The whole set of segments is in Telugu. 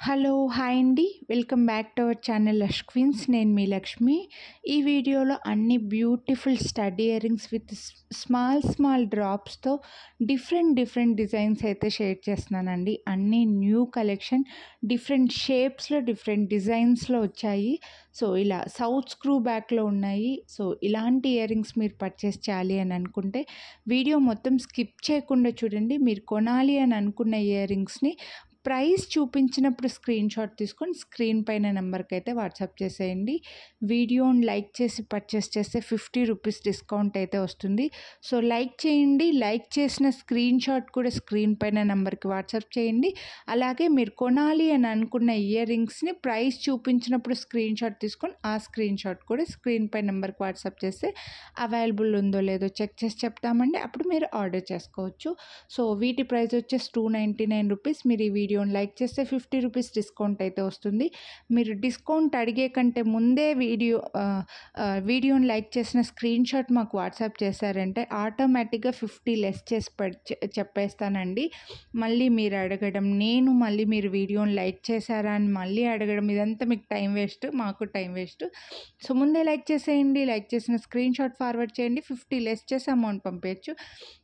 హలో హాయ్ అండి welcome back to our channel lush queens నేను మీ లక్ష్మి ఈ వీడియోలో అన్ని beautiful study earrings with small small డ్రాప్స్తో డిఫరెంట్ డిఫరెంట్ డిజైన్స్ అయితే షేర్ చేస్తున్నానండి అన్ని న్యూ కలెక్షన్ డిఫరెంట్ షేప్స్లో డిఫరెంట్ డిజైన్స్లో వచ్చాయి సో ఇలా సౌత్ స్క్రూ బ్యాక్లో ఉన్నాయి సో ఇలాంటి ఇయరింగ్స్ మీరు పర్చేస్ చేయాలి అని అనుకుంటే వీడియో మొత్తం స్కిప్ చేయకుండా చూడండి మీరు కొనాలి అని అనుకున్న ఇయరింగ్స్ని ప్రైస్ చూపించినప్పుడు స్క్రీన్ షాట్ తీసుకొని స్క్రీన్ పైన నెంబర్కి అయితే వాట్సాప్ చేసేయండి వీడియోని లైక్ చేసి పర్చేస్ చేస్తే ఫిఫ్టీ రూపీస్ డిస్కౌంట్ అయితే వస్తుంది సో లైక్ చేయండి లైక్ చేసిన స్క్రీన్ షాట్ కూడా స్క్రీన్ పైన నెంబర్కి వాట్సాప్ చేయండి అలాగే మీరు కొనాలి అని అనుకున్న ఇయర్ రింగ్స్ని ప్రైస్ చూపించినప్పుడు స్క్రీన్ షాట్ తీసుకొని ఆ స్క్రీన్ షాట్ కూడా స్క్రీన్ పై నెంబర్కి వాట్సాప్ చేస్తే అవైలబుల్ ఉందో లేదో చెక్ చేసి చెప్తామండి అప్పుడు మీరు ఆర్డర్ చేసుకోవచ్చు సో వీటి ప్రైస్ వచ్చేసి టూ నైంటీ నైన్ రూపీస్ మీరు ఈ వీడియోని లైక్ చేస్తే ఫిఫ్టీ రూపీస్ డిస్కౌంట్ అయితే వస్తుంది మీరు డిస్కౌంట్ అడిగే కంటే ముందే వీడియో ఆ, ఆ, వీడియోని లైక్ చేసిన స్క్రీన్ షాట్ మాకు వాట్సాప్ చేశారంటే ఆటోమేటిక్గా ఫిఫ్టీ లెస్ చేసి పెట్ చె- చెప్పేస్తానండి మళ్ళీ మీరు అడగడం నేను మళ్ళీ మీరు వీడియోని లైక్ చేశారా అని మళ్ళీ అడగడం ఇదంతా మీకు టైం వేస్ట్ మాకు టైం వేస్ట్ సో ముందే లైక్ చేసేయండి లైక్ చేసిన స్క్రీన్ షాట్ ఫార్వర్డ్ చేయండి ఫిఫ్టీ లెస్ చేసి అమౌంట్ పంపించచ్చు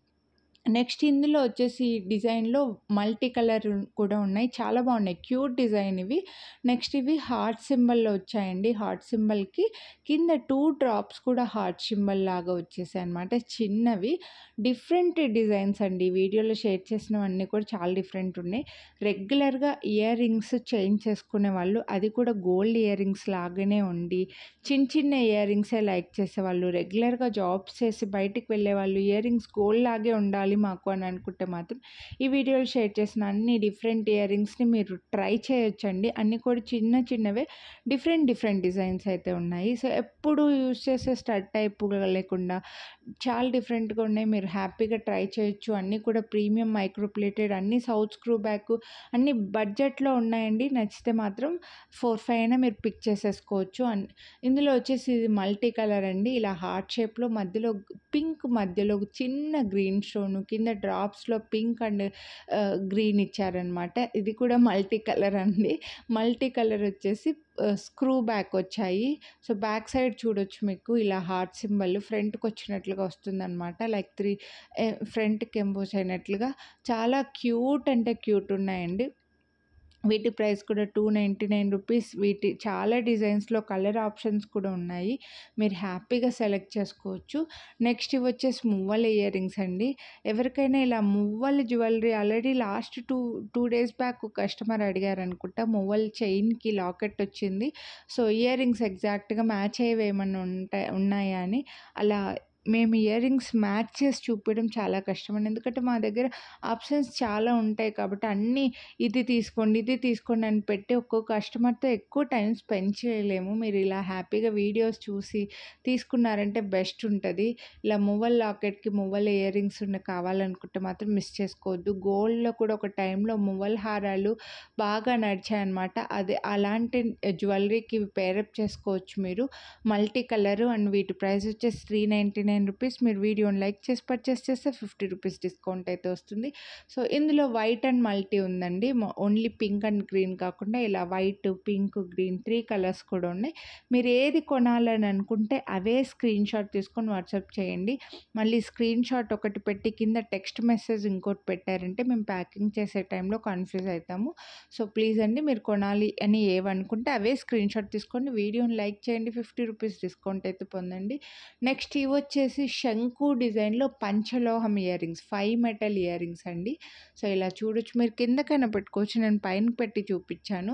నెక్స్ట్ ఇందులో వచ్చేసి డిజైన్లో మల్టీ కలర్ కూడా ఉన్నాయి చాలా బాగున్నాయి క్యూట్ డిజైన్ ఇవి నెక్స్ట్ ఇవి హార్ట్ సింబల్లో వచ్చాయండి హార్ట్ సింబల్కి కింద టూ డ్రాప్స్ కూడా హార్ట్ సింబల్ లాగా వచ్చేసాయి అనమాట చిన్నవి డిఫరెంట్ డిజైన్స్ అండి ఈ వీడియోలో షేర్ చేసినవన్నీ కూడా చాలా డిఫరెంట్ ఉన్నాయి రెగ్యులర్గా ఇయర్ రింగ్స్ చేంజ్ చేసుకునే వాళ్ళు అది కూడా గోల్డ్ ఇయర్ రింగ్స్ లాగానే ఉండి చిన్న చిన్న ఇయర్ రింగ్సే లైక్ చేసేవాళ్ళు రెగ్యులర్గా జాబ్స్ చేసి బయటికి వెళ్ళే వాళ్ళు ఇయర్ రింగ్స్ గోల్డ్ లాగే ఉండాలి మాకు అని అనుకుంటే మాత్రం ఈ వీడియోలో షేర్ చేసిన అన్ని డిఫరెంట్ ఇయర్ రింగ్స్ని మీరు ట్రై చేయొచ్చండి అన్నీ కూడా చిన్న చిన్నవే డిఫరెంట్ డిఫరెంట్ డిజైన్స్ అయితే ఉన్నాయి సో ఎప్పుడు యూస్ చేసే స్టడ్ టైప్ లేకుండా చాలా డిఫరెంట్గా ఉన్నాయి మీరు హ్యాపీగా ట్రై చేయొచ్చు అన్నీ కూడా ప్రీమియం మైక్రోప్లేటెడ్ అన్నీ సౌత్ స్క్రూ బ్యాక్ అన్ని బడ్జెట్లో ఉన్నాయండి నచ్చితే మాత్రం ఫోర్ ఫైవ్ అయినా మీరు పిక్ చేసేసుకోవచ్చు అన్ ఇందులో వచ్చేసి ఇది మల్టీ కలర్ అండి ఇలా హార్ట్ షేప్లో మధ్యలో పింక్ మధ్యలో ఒక చిన్న గ్రీన్ స్టోన్ కింద డ్రాప్స్లో పింక్ అండ్ గ్రీన్ ఇచ్చారనమాట ఇది కూడా మల్టీ కలర్ అండి మల్టీ కలర్ వచ్చేసి స్క్రూ బ్యాక్ వచ్చాయి సో బ్యాక్ సైడ్ చూడొచ్చు మీకు ఇలా హార్ట్ సింబల్ ఫ్రంట్కి వచ్చినట్లుగా వస్తుందన్నమాట లైక్ త్రీ ఫ్రంట్కి ఎంబోస్ అయినట్లుగా చాలా క్యూట్ అంటే క్యూట్ ఉన్నాయండి వీటి ప్రైస్ కూడా టూ నైంటీ నైన్ రూపీస్ వీటి చాలా డిజైన్స్లో కలర్ ఆప్షన్స్ కూడా ఉన్నాయి మీరు హ్యాపీగా సెలెక్ట్ చేసుకోవచ్చు నెక్స్ట్ ఇవి వచ్చేసి మువ్వల ఇయర్ రింగ్స్ అండి ఎవరికైనా ఇలా మువ్వల jewellery already last two two days back customer అడిగారు అనుకుంటా మువ్వల చైన్కి లాకెట్ వచ్చింది సో ఇయర్ రింగ్స్ ఎగ్జాక్ట్గా మ్యాచ్ అయ్యేవి ఏమన్నా ఉంటాయి ఉన్నాయా అని అలా మేము ఇయర్ రింగ్స్ మ్యాచ్ చేసి చూపించడం చాలా కష్టం ఎందుకంటే మా దగ్గర ఆప్షన్స్ చాలా ఉంటాయి కాబట్టి అన్నీ ఇది తీసుకోండి ఇది తీసుకోండి అని పెట్టి ఒక్కో కస్టమర్తో ఎక్కువ టైం స్పెండ్ చేయలేము మీరు ఇలా హ్యాపీగా వీడియోస్ చూసి తీసుకున్నారంటే బెస్ట్ ఉంటుంది ఇలా మువ్వల్ లాకెట్కి మువ్వల్ ఇయర్ రింగ్స్ ఉన్న కావాలనుకుంటే మాత్రం మిస్ చేసుకోవద్దు గోల్డ్లో కూడా ఒక టైంలో మువ్వల్ హారాలు బాగా నడిచాయన్నమాట అది అలాంటి జ్యువెలరీకి పేరప్ చేసుకోవచ్చు మీరు మల్టీ కలర్ అండ్ వీటి ప్రైస్ వచ్చేసి త్రీ నైంటీ నైన్ రూపీస్ మీరు వీడియోని లైక్ చేసి పర్చేస్ చేస్తే ఫిఫ్టీ రూపీస్ డిస్కౌంట్ అయితే వస్తుంది సో ఇందులో వైట్ అండ్ మల్టీ ఉందండి ఓన్లీ పింక్ అండ్ గ్రీన్ కాకుండా ఇలా white pink green three colours కూడా ఉన్నాయి మీరు ఏది కొనాలని అనుకుంటే అవే స్క్రీన్ షాట్ తీసుకొని వాట్సాప్ చేయండి మళ్ళీ స్క్రీన్ షాట్ ఒకటి పెట్టి కింద టెక్స్ట్ మెసేజ్ ఇంకోటి పెట్టారంటే మేము ప్యాకింగ్ చేసే టైంలో కన్ఫ్యూజ్ అవుతాము సో ప్లీజ్ అండి మీరు కొనాలి అని ఏవనుకుంటే అవే స్క్రీన్ షాట్ తీసుకొని వీడియోని లైక్ చేయండి ఫిఫ్టీ రూపీస్ డిస్కౌంట్ అయితే పొందండి నెక్స్ట్ ఇవి వచ్చేసి శంకు డిజైన్లో పంచలోహం earrings five metal earrings అండి సో ఇలా చూడొచ్చు మీరు కిందకైనా పెట్టుకోవచ్చు నేను పైన పెట్టి చూపించాను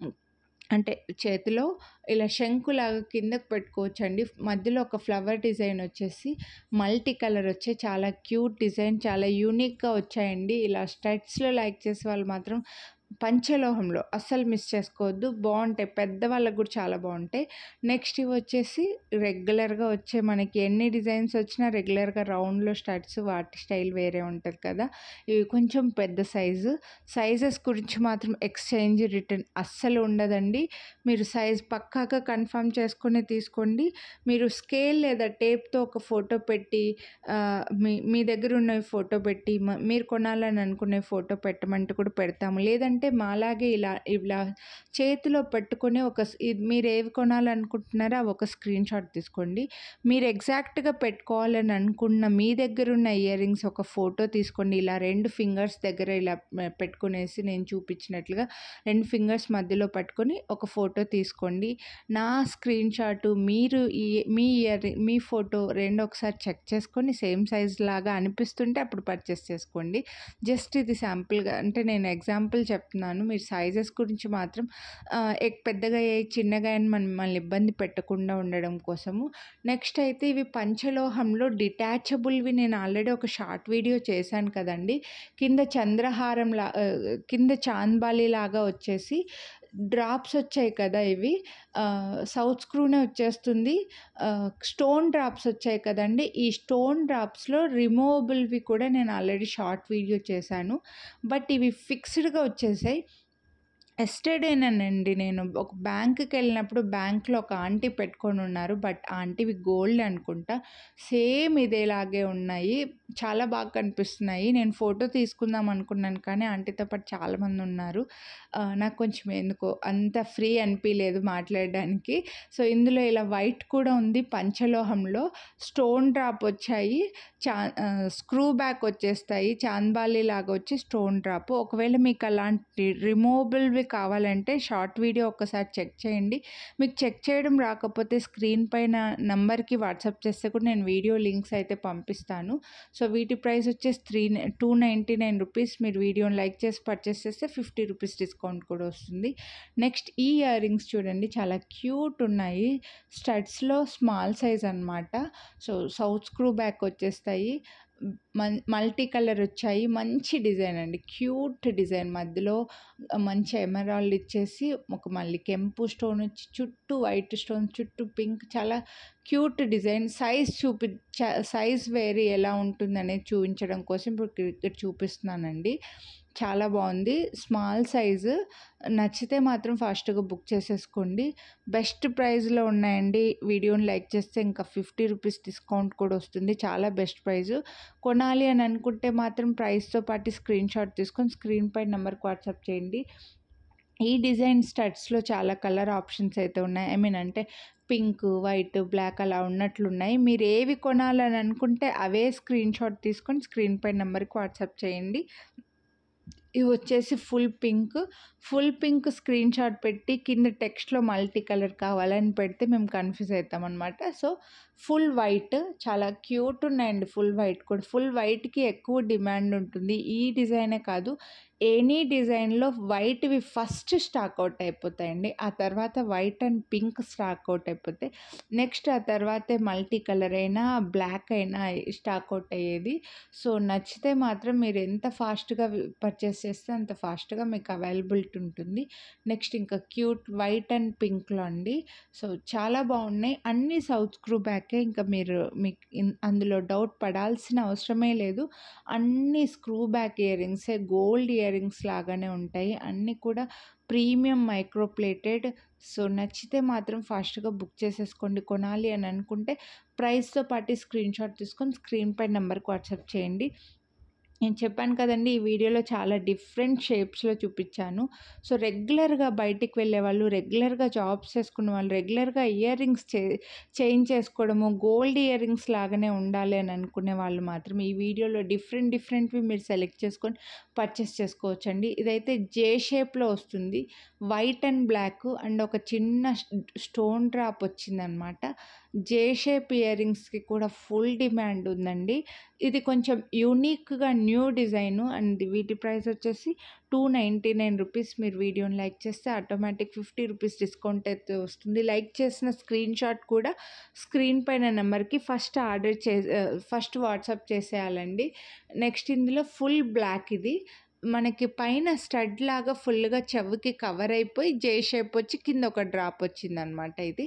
అంటే చేతిలో ఇలా శంకులాగా కిందకు పెట్టుకోవచ్చు అండి మధ్యలో ఒక ఫ్లవర్ డిజైన్ వచ్చేసి మల్టీ కలర్ వచ్చే చాలా క్యూట్ డిజైన్ చాలా యూనిక్గా వచ్చాయండి ఇలా స్టడ్స్లో లైక్ చేసే వాళ్ళు మాత్రం పంచలోహంలో అస్సలు మిస్ చేసుకోవద్దు బాగుంటాయి పెద్దవాళ్ళకు కూడా చాలా బాగుంటాయి నెక్స్ట్ ఇవి వచ్చేసి రెగ్యులర్గా వచ్చే మనకి ఎన్ని డిజైన్స్ వచ్చినా రెగ్యులర్గా రౌండ్లో స్టడ్స్ వాటి స్టైల్ వేరే ఉంటుంది కదా ఇవి కొంచెం పెద్ద సైజు సైజెస్ గురించి మాత్రం ఎక్స్చేంజ్ రిటర్న్ అస్సలు ఉండదండి మీరు సైజ్ పక్కాగా కన్ఫర్మ్ చేసుకొని తీసుకోండి మీరు స్కేల్ లేదా టేప్తో ఒక ఫోటో పెట్టి ఆ, మీ మీ దగ్గర ఉన్న ఫోటో పెట్టి మ- మీరు కొనాలని అనుకునే ఫోటో పెట్టమంటే కూడా పెడతాము లేదంటే లేదంటే మాలాగే ఇలా ఇలా చేతిలో పెట్టుకొని ఒక స్ ఇది మీరు ఏవి కొనాలనుకుంటున్నారో అవి ఒక స్క్రీన్ షాట్ తీసుకోండి మీరు ఎగ్జాక్ట్‌గా పెట్టుకోవాలని అనుకున్న మీ దగ్గరున్న ఇయర్ రింగ్స్ ఒక ఫోటో తీసుకోండి ఇలా రెండు ఫింగర్స్ దగ్గర ఇలా మ పెట్టుకునేసి నేను చూపించినట్లుగా రెండు ఫింగర్స్ మధ్యలో పట్టుకొని ఒక ఫోటో తీసుకోండి నా స్క్రీన్ షాటు మీరు ఈ మీ ఇయర్ రి మీ ఫోటో రెండు ఒకసారి చెక్ చేసుకొని సేమ్ సైజ్ లాగా అనిపిస్తుంటే అప్పుడు పర్చేస్ చేసుకోండి జస్ట్ ఇది శాంపుల్‌గా అంటే నేను ఎగ్జాంపుల్ చెప్తున్నాను మీరు సైజెస్ గురించి మాత్రం ఆహ్, ఎక్ పెద్దగా అయ్యాయి చిన్నగా అయ్యాయని మిమ్మల్ని ఇబ్బంది పెట్టకుండా ఉండడం కోసము నెక్స్ట్ అయితే ఇవి పంచలోహంలో డిటాచబుల్‌వి నేను ఆల్రెడీ ఒక షార్ట్ వీడియో చేశాను కదండీ! కింద చంద్రహారంలా ఆహ్, కింద చాంద్బాలి లాగా వచ్చేసి డ్రాప్స్ వచ్చాయి కదా! ఇవి ఆహ్, సౌత్ స్క్రూనే వచ్చేస్తుంది. ఆహ్, స్టోన్ డ్రాప్స్ వచ్చాయి కదండీ! ఈ స్టోన్ డ్రాప్స్‌లో రిమూవబుల్‌వి కూడా నేను ఆల్రెడీ షార్ట్ వీడియో చేశాను. బట్ ఇవి ఫిక్స్‌డ్‌గా వచ్చేసాయి. యస్టర్‌డేనేనండి నేను ఒక బ్యాంక్‌కెళ్ళినప్పుడు బ్యాంక్‌లో ఒక ఆంటీ పెట్టుకొనున్నారు. బట్ ఆ ఆంటీవి గోల్డ్ అనుకుంటా. సేమ్ ఇదేలాగే ఉన్నాయి. చాలా బాగా కనిపిస్తున్నాయి. నేను ఫోటో తీసుకుందాం అనుకున్నాను కానీ ఆంటీతో పాటు చాలామందున్నారు. ఆహ్, నాకు కొంచెం ఎందుకో అంత ఫ్రీ అనిపియలేదు మాట్లాడడానికి. సో, ఇందులో ఇలా వైట్ కూడా ఉంది పంచలోహంలో. స్టోన్ డ్రాప్ వచ్చాయి. చా ఆహ్, స్క్రూ బ్యాక్ వచ్చేస్తాయి. చాంద్బాలి లాగా వచ్చి స్టోన్ డ్రాప్. ఒకవేళ మీకు అలాంటి రిమూవబుల్‌వి కావాలంటే షార్ట్ వీడియో ఒక్కసారి చెక్ చేయండి. మీకు చెక్ చేయడం రాకపోతే స్క్రీన్ పైన నంబర్‌కి వాట్సాప్ చేస్తే కూడా నేను వీడియో లింక్స్ అయితే పంపిస్తాను. సో, వీటి ప్రైస్ వచ్చేసి త్రీ న రూ. 299 మీరు వీడియోని లైక్ చేసి పర్చేస్ చేస్తే రూ. 50 డిస్కౌంట్ కూడా వస్తుంది. నెక్స్ట్ ఈ ఇయర్ రింగ్స్ చూడండి చాలా క్యూట్ ఉన్నాయి. స్టడ్స్‌లో స్మాల్ సైజ్ అనమాట. సో, సౌత్ స్క్రూ బ్యాక్ వచ్చేస్తాయి. మన్ మల్టీ కలర్ వచ్చాయి. మంచి డిజైన్ అండి. క్యూట్ డిజైన్ మధ్యలో మంచి ఎమరాల్డ్ ఇచ్చేసి ఒక మళ్ళీ కెంపు స్టోన్ వచ్చి చుట్టూ వైట్ స్టోన్ చుట్టూ పింక్ చాలా క్యూట్ డిజైన్. సైజ్ చూపి చ సైజ్ వేరీ ఎలా ఉంటుందనేది చూపించడం కోసం ఇప్పుడు ఇక్కడ చూపిస్తున్నానండి. చాలా బావుంది. స్మాల్ సైజు నచ్చితే మాత్రం ఫాస్ట్‌గా బుక్ చేసేసుకోండి. బెస్ట్ ప్రైస్‌లో ఉన్నాయండి. వీడియోని లైక్ చేస్తే ఇంకా రూ. 50 డిస్కౌంట్ కూడా వస్తుంది. చాలా బెస్ట్ ప్రైసు. కొనాలి అని అనుకుంటే మాత్రం ప్రైస్‌తో పాటు స్క్రీన్ షాట్ తీసుకొని స్క్రీన్ పై నంబర్‌కి వాట్సాప్ చేయండి. ఈ డిజైన్ స్టడ్స్‌లో చాలా కలర్ ఆప్షన్స్ అయితే ఉన్నాయి. ఐ మీన్ అంటే పింక్, వైట్, బ్లాక్ అలా ఉన్నట్లున్నాయి. మీరు ఏవి కొనాలని అనుకుంటే అవే స్క్రీన్ షాట్ తీసుకొని స్క్రీన్ పై నంబర్‌కి వాట్సాప్ చేయండి. ఇవి వచ్చేసి full pink. Full pink screenshot పెట్టి కింద టెక్స్ట్‌లో మల్టీ కలర్ కావాలని పెడితే మేము కన్‌ఫ్యూజ్ అయితామనమాట. సో, ఫుల్ వైట్ చాలా క్యూట్ ఉన్నాయండి ఫుల్ వైట్ కూడా. ఫుల్ వైట్‌కి ఎక్కువ డిమాండ్ ఉంటుంది. ఈ డిజైనే కాదు ఎనీ డిజైన్‌లో వైట్‌వి ఫస్ట్ స్టాక్ అవుట్ అయిపోతాయండి. ఆ తర్వాత white and pink stock out అయిపోతాయి. నెక్స్ట్ ఆ తర్వాతే మల్టీ కలర్ అయినా, బ్లాక్ అయినా స్టాక్ అవుట్ అయ్యేది. సో, నచ్చితే మాత్రం మీరు ఎంత ఫాస్ట్‌గా వి పర్చేస్ చేస్తే అంత ఫాస్ట్‌గా మీకు అవైలబిలిటీ ఉంటుంది. నెక్స్ట్ ఇంకా క్యూట్ వైట్ అండ్ పింక్‌లో అండి. సో, చాలా బాగున్నాయి. అన్నీ సౌత్ స్క్రూ బ్యాకే. ఇంకా మీరు మీకు ఇన్ అందులో డౌట్ పడాల్సిన అవసరమే లేదు. అన్నీ స్క్రూ బ్యాక్ ఇయర్ రింగ్సే. గోల్డ్ ఇయర్ రింగ్స్ లాగానే ఉంటాయి. అన్నీ కూడా ప్రీమియం మైక్రో ప్లేటెడ్. సో, నచ్చితే మాత్రం ఫాస్ట్‌గా బుక్ చేసేసుకోండి. కొనాలి అని అనుకుంటే ప్రైస్‌తో పాటు స్క్రీన్ షాట్ తీసుకొని స్క్రీన్ పై నంబర్‌కి వాట్సాప్ చేయండి. నేను చెప్పాను కదండీ! ఈ వీడియోలో చాలా డిఫరెంట్ షేప్స్‌లో చూపిచ్చాను. సో, రెగ్యులర్‌గా బయటికి వెళ్ళేవాళ్ళు, రెగ్యులర్‌గా జాబ్స్ చేసుకునే వాళ్ళు, రెగ్యులర్‌గా ఇయర్ రింగ్స్ చే చేంజ్ చేసుకోవడము, గోల్డ్ ఇయర్ రింగ్స్ లాగానే ఉండాలి అని అనుకునే వాళ్ళు మాత్రం ఈ వీడియోలో డిఫరెంట్ డిఫరెంట్‌వి మీరు సెలెక్ట్ చేసుకొని పర్చేస్ చేసుకోవచ్చండి. ఇదైతే జే షేప్‌లో వస్తుంది. వైట్ అండ్ బ్లాక్ అండ్ ఒక చిన్న స్టోన్ డ్రాప్ వచ్చిందనమాట. జే షేప్ ఇయర్ రింగ్స్‌కి కూడా ఫుల్ డిమాండ్ ఉందండి. ఇది కొంచెం యూనిక్‌గా న్యూ డిజైను అండ్ వీటి ప్రైస్ వచ్చేసి రూ. 299 మీరు వీడియోని లైక్ చేస్తే ఆటోమేటిక్ రూ. 50 డిస్కౌంట్ అయితే వస్తుంది. లైక్ చేసిన స్క్రీన్ షాట్ కూడా స్క్రీన్ పైన నంబర్‌కి ఫస్ట్ ఆర్డర్ చే ఆహ్, ఫస్ట్ వాట్సాప్ చేసేయాలండి. నెక్స్ట్ ఇందులో ఫుల్ బ్లాక్ ఇది. మనకి పైన స్టడ్ లాగా ఫుల్‌గా చెవుకి కవర్ అయిపోయి జే షేప్ వచ్చి కింద ఒక డ్రాప్ వచ్చిందనమాట ఇది.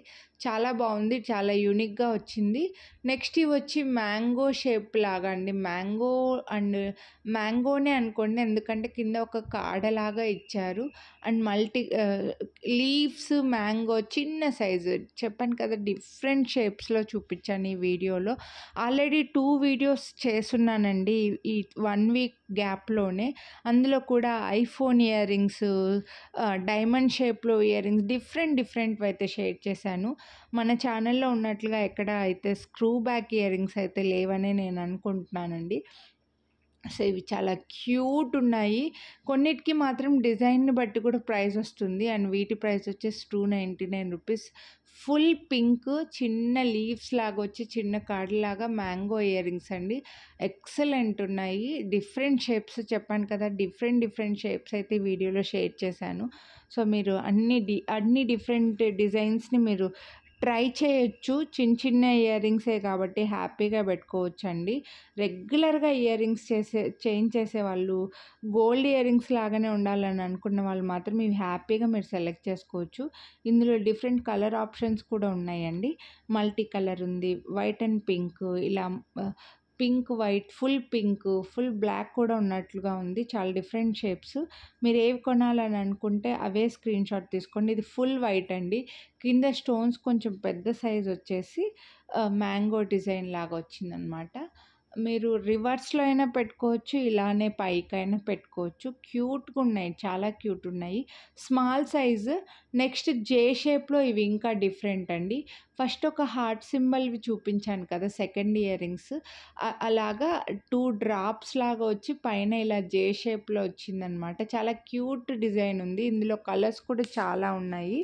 చాలా బాగుంది చాలా యూనిక్గా వచ్చింది నెక్స్ట్ ఇవి వచ్చి మ్యాంగో షేప్ లాగా అండి మ్యాంగో అండ్ మ్యాంగోనే అనుకోండి ఎందుకంటే కింద ఒక కాడలాగా ఇచ్చారు అండ్ మల్టీ లీవ్స్ మ్యాంగో చిన్న సైజు చెప్పాను కదా డిఫరెంట్ షేప్స్లో చూపించాను ఈ వీడియోలో ఆల్రెడీ టూ వీడియోస్ చేస్తున్నానండి ఈ వన్ వీక్ గ్యాప్లోనే అందులో కూడా ఐఫోన్ ఇయర్ రింగ్స్ డైమండ్ షేప్లో ఇయర్ రింగ్స్ డిఫరెంట్ డిఫరెంట్ అయితే షేర్ చేశాను మన ఛానల్లో ఉన్నట్లుగా ఎక్కడ అయితే స్క్రూ బ్యాక్ ఇయర్ రింగ్స్ అయితే లేవని నేను అనుకుంటున్నానండి సో ఇవి చాలా క్యూట్ ఉన్నాయి కొన్నిటికి మాత్రం డిజైన్ని బట్టి కూడా ప్రైస్ వస్తుంది అండ్ వీటి ప్రైస్ వచ్చేసి two ninety nine rupees full pink చిన్న లీవ్స్ లాగా వచ్చి చిన్న లాగా మ్యాంగో ఇయర్ రింగ్స్ అండి ఎక్సలెంట్ ఉన్నాయి డిఫరెంట్ షేప్స్ చెప్పాను కదా డిఫరెంట్ డిఫరెంట్ షేప్స్ అయితే వీడియోలో షేర్ చేశాను సో మీరు అన్ని డి అన్ని డిఫరెంట్ డిజైన్స్ని మీరు ట్రై చేయొచ్చు చిన్న చిన్న ఇయర్ రింగ్సే కాబట్టి హ్యాపీగా పెట్టుకోవచ్చు అండి రెగ్యులర్గా ఇయర్ రింగ్స్ చేసే చేంజ్ చేసే వాళ్ళు గోల్డ్ ఇయర్ రింగ్స్ లాగానే ఉండాలని అనుకున్న వాళ్ళు మాత్రం ఇవి హ్యాపీగా మీరు సెలెక్ట్ చేసుకోవచ్చు ఇందులో డిఫరెంట్ కలర్ ఆప్షన్స్ కూడా ఉన్నాయండి మల్టీ కలర్ ఉంది వైట్ అండ్ పింక్ ఇలా pink white full pink full black కూడా ఉన్నట్లుగా ఉంది చాలా డిఫరెంట్ షేప్స్ మీరు ఏవి కొనాలని అనుకుంటే అవే స్క్రీన్ షాట్ తీసుకోండి ఇది ఫుల్ వైట్ అండి కింద స్టోన్స్ కొంచెం పెద్ద సైజ్ వచ్చేసి మ్యాంగో డిజైన్ లాగా వచ్చిందనమాట మీరు రివర్స్లో అయినా పెట్టుకోవచ్చు ఇలానే పైకైనా పెట్టుకోవచ్చు క్యూట్గా ఉన్నాయి చాలా క్యూట్ ఉన్నాయి స్మాల్ సైజు నెక్స్ట్ జే షేప్లో ఇవి ఇంకా డిఫరెంట్ అండి ఫస్ట్ ఒక హార్ట్ సింబల్వి చూపించాను కదా సెకండ్ ఇయర్ రింగ్స్ అలాగా టూ డ్రాప్స్ లాగా వచ్చి పైన ఇలా జే షేప్లో వచ్చిందనమాట చాలా క్యూట్ డిజైన్ ఉంది ఇందులో కలర్స్ కూడా చాలా ఉన్నాయి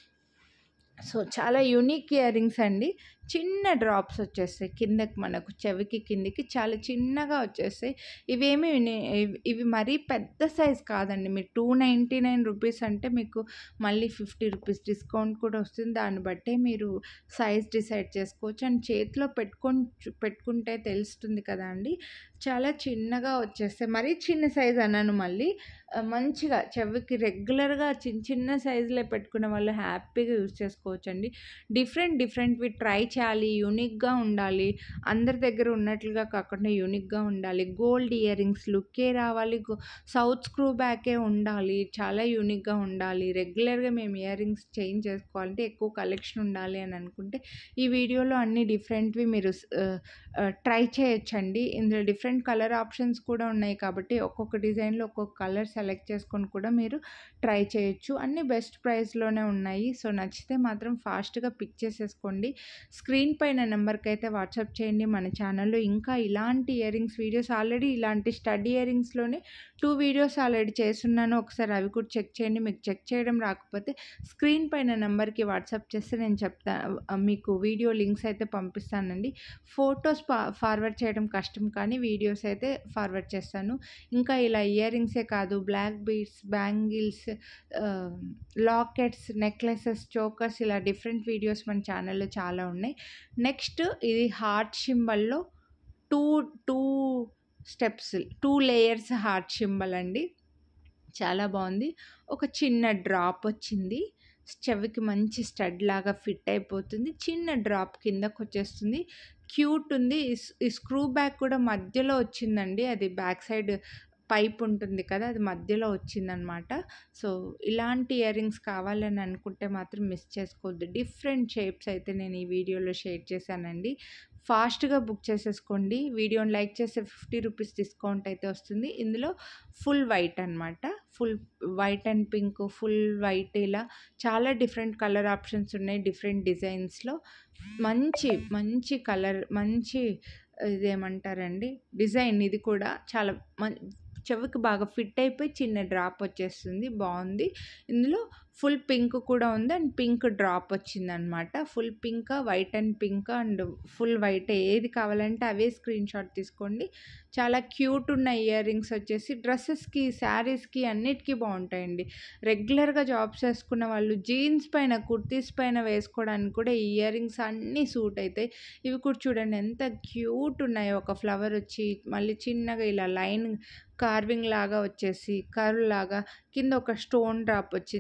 సో చాలా యూనిక్ ఇయర్ రింగ్స్ అండి చిన్న డ్రాప్స్ వచ్చేస్తాయి కిందకి మనకు చెవికి కిందికి చాలా చిన్నగా వచ్చేస్తాయి ఇవేమి ఇవి మరీ పెద్ద సైజ్ కాదండి మీరు టూ నైంటీ నైన్ రూపీస్ అంటే మీకు మళ్ళీ ఫిఫ్టీ రూపీస్ డిస్కౌంట్ కూడా వస్తుంది దాన్ని బట్టే మీరు సైజ్ డిసైడ్ చేసుకోవచ్చు అండ్ చేతిలో పెట్టుకొని పెట్టుకుంటే తెలుస్తుంది కదా అండి చాలా చిన్నగా వచ్చేస్తాయి మరీ చిన్న సైజ్ అన్నాను మళ్ళీ మంచిగా చెవికి రెగ్యులర్గా చిన్న చిన్న సైజులో పెట్టుకునే వాళ్ళు హ్యాపీగా యూస్ చేసుకోవచ్చు అండి డిఫరెంట్ డిఫరెంట్వి ట్రై చేయాలి యూనిక్గా ఉండాలి అందరి దగ్గర ఉన్నట్లుగా కాకుండా యూనిక్గా ఉండాలి గోల్డ్ ఇయర్ రింగ్స్ లుక్కే రావాలి సౌత్ స్క్రూ బ్యాకే ఉండాలి చాలా యూనిక్గా ఉండాలి రెగ్యులర్గా మేము ఇయర్ రింగ్స్ చేంజ్ చేసుకోవాలంటే ఎక్కువ కలెక్షన్ ఉండాలి అని అనుకుంటే ఈ వీడియోలో అన్ని డిఫరెంట్వి మీరు ట్రై చేయొచ్చండి ఇందులో డిఫరెంట్ కలర్ ఆప్షన్స్ కూడా ఉన్నాయి కాబట్టి ఒక్కొక్క డిజైన్లో ఒక్కొక్క కలర్ సెలెక్ట్ చేసుకొని కూడా మీరు ట్రై చేయొచ్చు అన్ని బెస్ట్ ప్రైస్లోనే ఉన్నాయి సో నచ్చితే మాత్రం ఫాస్ట్గా పిక్ చేసేసుకోండి స్క్రీన్ పైన నెంబర్కి అయితే వాట్సాప్ చేయండి మన ఛానల్లో ఇంకా ఇలాంటి ఇయర్ రింగ్స్ వీడియోస్ ఆల్రెడీ ఇలాంటి స్టడీ ఇయర్ రింగ్స్లోనే టూ వీడియోస్ ఆల్రెడీ చేస్తున్నాను ఒకసారి అవి కూడా చెక్ చేయండి మీకు చెక్ చేయడం రాకపోతే స్క్రీన్ పైన నెంబర్కి వాట్సాప్ చేస్తే నేను చెప్తా మీకు వీడియో లింక్స్ అయితే పంపిస్తానండి ఫొటోస్ ఫార్వర్డ్ చేయడం కష్టం కానీ వీడియోస్ అయితే ఫార్వర్డ్ చేస్తాను ఇంకా ఇలా ఇయర్ రింగ్సే కాదు black beads bangles lockets necklaces chokers ఇలా డిఫరెంట్ వీడియోస్ మన ఛానల్లో చాలా ఉన్నాయి నెక్స్ట్ ఇది హార్ట్ సింబల్లో two two steps two layers heart symbol అండి చాలా బాగుంది ఒక చిన్న డ్రాప్ వచ్చింది చెవికి మంచి స్టడ్ లాగా ఫిట్ అయిపోతుంది చిన్న డ్రాప్ కిందకు వచ్చేస్తుంది క్యూట్ ఉంది ఈ స్క్రూ బ్యాక్ కూడా మధ్యలో వచ్చిందండి అది బ్యాక్ సైడ్ పైప్ ఉంటుంది కదా అది మధ్యలో వచ్చిందనమాట సో ఇలాంటి ఇయర్ రింగ్స్ కావాలని అనుకుంటే మాత్రం మిస్ చేసుకోవద్దు డిఫరెంట్ షేప్స్ అయితే నేను ఈ వీడియోలో షేర్ చేశానండి ఫాస్ట్గా బుక్ చేసేసుకోండి వీడియోని లైక్ చేస్తే ఫిఫ్టీ రూపీస్ డిస్కౌంట్ అయితే వస్తుంది ఇందులో ఫుల్ వైట్ అనమాట full white and pink full white ఇలా చాలా డిఫరెంట్ కలర్ ఆప్షన్స్ ఉన్నాయి డిఫరెంట్ డిజైన్స్లో మంచి మంచి కలర్ మంచి ఇదేమంటారండి డిజైన్ ఇది కూడా చాలా మం చెవికి బాగా ఫిట్ అయిపోయి చిన్న డ్రాప్ వచ్చేస్తుంది బాగుంది ఇందులో ఫుల్ పింక్ కూడా ఉంది అండ్ పింక్ డ్రాప్ వచ్చిందనమాట full pink white and pink and full white ఏది కావాలంటే అవే స్క్రీన్ షాట్ తీసుకోండి చాలా క్యూట్ ఉన్న ఇయర్ రింగ్స్ వచ్చేసి డ్రెస్సెస్కి శారీస్కి అన్నిటికీ బాగుంటాయండి రెగ్యులర్గా జాబ్స్ చేసుకున్న వాళ్ళు జీన్స్ పైన కుర్తీస్ పైన వేసుకోవడానికి కూడా ఈ ఇయర్ రింగ్స్ అన్నీ సూట్ అవుతాయి ఇవి కూడా చూడండి ఎంత క్యూట్ ఉన్నాయో ఒక ఫ్లవర్ వచ్చి మళ్ళీ చిన్నగా ఇలా లైన్ కార్వింగ్ లాగా వచ్చేసి కర్వ్ లాగా కింద ఒక స్టోన్ డ్రాప్ వచ్చింది ఇవన్నీ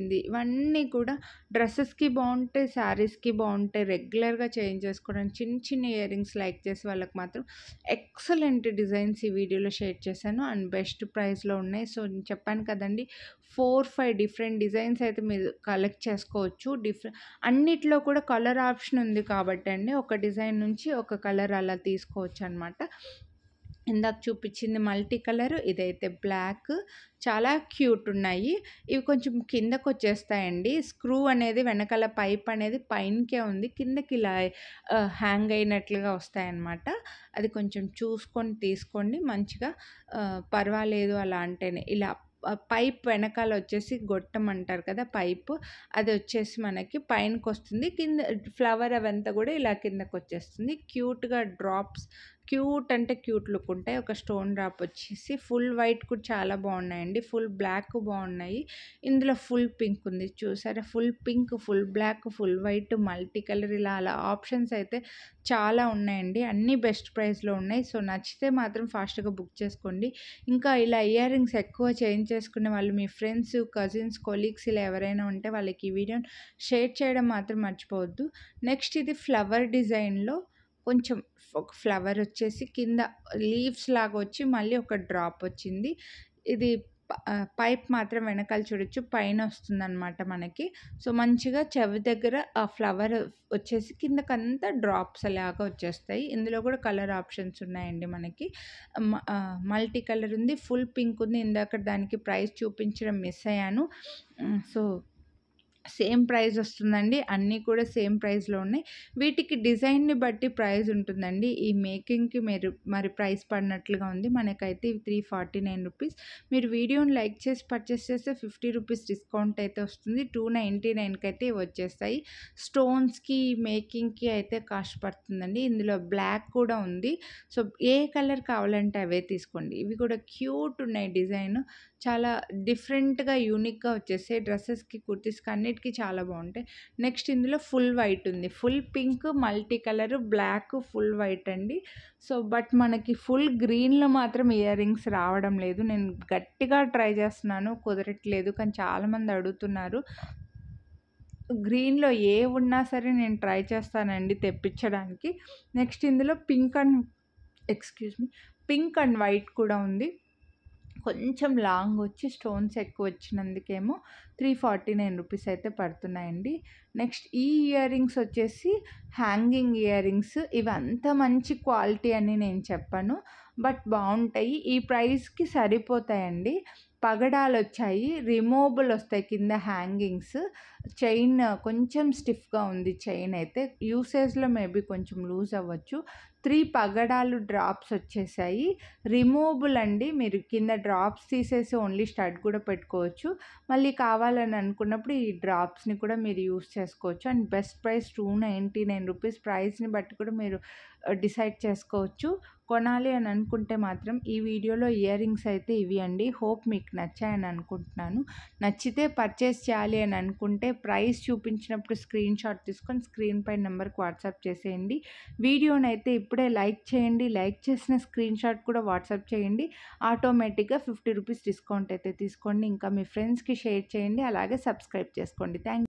ఇవన్నీ కూడా డ్రెస్సెస్‌కి బావుంటాయి, శారీస్‌కి బావుంటాయి. రెగ్యులర్‌గా చేంజ్ చేసుకోవడానికి చిన్న చిన్న ఇయర్ రింగ్స్ లైక్ చేసే వాళ్ళకి మాత్రం ఎక్సలెంట్ డిజైన్స్ ఈ వీడియోలో షేర్ చేశాను. అండ్ బెస్ట్ ప్రైస్‌లో ఉన్నాయి. సో, నేను చెప్పాను కదండీ 4, 5 డిఫరెంట్ డిజైన్స్ అయితే మీరు కలెక్ట్ చేసుకోవచ్చు. డిఫరె అన్నిట్లో కూడా కలర్ ఆప్షన్ ఉంది కాబట్టండి ఒక డిజైన్ నుంచి ఒక కలర్ అలా తీసుకోవచ్చనమాట. ఇందాక చూపించింది మల్టీ కలర్. ఇదైతే బ్లాక్. చాలా క్యూట్ ఉన్నాయి. ఇవి కొంచెం కిందకొచ్చేస్తాయండి. స్క్రూ అనేది వెనకాల పైప్ అనేది పైనకే ఉంది. కిందకి ఇలా ఆహ్, హ్యాంగ్ అయినట్లుగా వస్తాయన్నమాట. అది కొంచెం చూసుకొని తీసుకోండి. మంచిగా ఆహ్, పర్వాలేదు అలా అంటేనే. ఇలా ఆహ్, పైప్ వెనకాల వచ్చేసి గొట్టం అంటారు కదా! పైపు అది వచ్చేసి మనకి పైనకొస్తుంది. కింద ఫ్లవర్ అవంతా కూడా ఇలా కిందకొచ్చేస్తుంది. క్యూట్‌గా డ్రాప్స్ క్యూట్ అంటే క్యూట్ లుక్ ఉంటాయి. ఒక స్టోన్ డ్రాప్ వచ్చేసి ఫుల్ వైట్ కూడా చాలా బాగున్నాయండి. ఫుల్ బ్లాక్ బాగున్నాయి. ఇందులో ఫుల్ పింక్ ఉంది. చూసారా? Full pink, full black, full white, multi colour ఇలా అలా ఆప్షన్స్ అయితే చాలా ఉన్నాయండి. అన్నీ బెస్ట్ ప్రైస్‌లో ఉన్నాయి. సో, నచ్చితే మాత్రం ఫాస్ట్‌గా బుక్ చేసుకోండి. ఇంకా ఇలా ఇయర్ రింగ్స్ ఎక్కువ చేంజ్ చేసుకునే వాళ్ళు మీ ఫ్రెండ్స్, కజిన్స్, కొలీగ్స్ ఇలా ఎవరైనా ఉంటే వాళ్ళకి ఈ వీడియోని షేర్ చేయడం మాత్రం మర్చిపోవద్దు. నెక్స్ట్ ఇది ఫ్లవర్ డిజైన్‌లో కొంచెం ఒక ఫ్లవర్ వచ్చేసి కింద లీవ్స్ లాగా వచ్చి మళ్ళీ ఒక డ్రాప్ వచ్చింది. ఇది ప ఆహ్, పైప్ మాత్రం వెనకాల చూడొచ్చు. పైన వస్తుందనమాట మనకి. సో, మంచిగా చెవి దగ్గర ఆ ఫ్లవర్ వచ్చేసి కిందకంతా డ్రాప్స్ లాగా వచ్చేస్తాయి. ఇందులో కూడా కలర్ ఆప్షన్స్ ఉన్నాయండి మనకి. మ ఆహ్, మల్టీ కలర్ ఉంది. ఫుల్ పింక్ ఉంది. ఇందాక దానికి ప్రైస్ చూపించడం మిస్ అయ్యాను. హ్మ్. సో, సేమ్ ప్రైస్ వస్తుందండి. అన్నీ కూడా సేమ్ ప్రైస్‌లో ఉన్నాయి. వీటికి డిజైన్‌ని బట్టి ప్రైస్ ఉంటుందండి. ఈ మేకింగ్‌కి మీరు మరి ప్రైస్ పడినట్లుగా ఉంది. మనకైతే ఇవి 349 రూపీస్. మీరు వీడియోని లైక్ చేసి పర్చేస్ చేస్తే 50 రూపీస్ డిస్కౌంట్ అయితే వస్తుంది. 299కి అయితే ఇవి వచ్చేస్తాయి. స్టోన్స్‌కి, మేకింగ్‌కి అయితే కాస్ట్ పడుతుందండి. ఇందులో బ్లాక్ కూడా ఉంది. సో, ఏ కలర్ కావాలంటే అవే తీసుకోండి. ఇవి కూడా క్యూట్ ఉన్నాయి డిజైన్. చాలా డిఫరెంట్‌గా, యూనిక్‌గా వచ్చేసాయి. డ్రెసెస్‌కి, కుర్తీస్‌కి అన్నిటికి చాలా బాగుంటాయి. నెక్స్ట్ ఇందులో ఫుల్ వైట్ ఉంది. Full pink, multi colour, black, full white అండి. సో, బట్ మనకి ఫుల్ గ్రీన్‌లో మాత్రం ఇయర్ రింగ్స్ రావడం లేదు. నేను గట్టిగా ట్రై చేస్తున్నాను. కుదరట్లేదు. కానీ చాలామంది అడుగుతున్నారు. గ్రీన్‌లో ఏవున్నా సరే నేను ట్రై చేస్తానండి తెప్పించడానికి. నెక్స్ట్ ఇందులో pink and excuse me pink and white కూడా ఉంది. కొంచెం లాంగ్ వచ్చి స్టోన్స్ ఎక్కువ వచ్చినందుకేమో 349 రూపీస్ అయితే పడుతున్నాయండి. నెక్స్ట్ ఈ ఇయర్ రింగ్స్ వచ్చేసి హ్యాంగింగ్ ఇయర్ రింగ్స్. ఇవి అంత మంచి క్వాలిటీ అని నేను చెప్పను. బట్ బావుంటాయి. ఈ ప్రైస్‌కి సరిపోతాయండి. పగడాలొచ్చాయి. రిమూవబుల్ వస్తాయి కింద హ్యాంగింగ్స్. చైన్ కొంచెం స్టిఫ్‌గా ఉంది చైన్ అయితే. యూసేజ్‌లో మేబీ కొంచెం లూజ్ అవ్వచ్చు. 3 పగడాలు డ్రాప్స్ వచ్చేసాయి. రిమూవబుల్ అండి. మీరు కింద డ్రాప్స్ తీసేసి ఓన్లీ స్టడ్ కూడా పెట్టుకోవచ్చు. మళ్ళీ కావాలని అనుకున్నప్పుడు ఈ డ్రాప్స్‌ని కూడా మీరు యూజ్ చేసుకోవచ్చు. And best price 299 rupees. ప్రైస్‌ని బట్టి కూడా మీరు ఆహ్, డిసైడ్ చేసుకోవచ్చు. కొనాలి అని అనుకుంటే మాత్రం ఈ వీడియోలో ఇయర్ రింగ్స్ అయితే ఇవి అండి. హోప్ మీకు నచ్చాయని అనుకుంటున్నాను. నచ్చితే పర్చేస్ చేయాలి అని అనుకుంటే ప్రైస్ చూపించినప్పుడు స్క్రీన్ షాట్ తీసుకొని స్క్రీన్ పై నంబర్‌కి వాట్సాప్ చేసేయండి. వీడియోనైతే ఇప్పుడే లైక్ చేయండి. లైక్ చేసిన స్క్రీన్ షాట్ కూడా వాట్సాప్ చేయండి. ఆటోమేటిక్‌గా 50 రూపీస్ డిస్కౌంట్ అయితే తీసుకోండి. ఇంకా మీ ఫ్రెండ్స్‌కి షేర్ చేయండి. అలాగే సబ్స్క్రైబ్ చేసుకోండి. థాంక్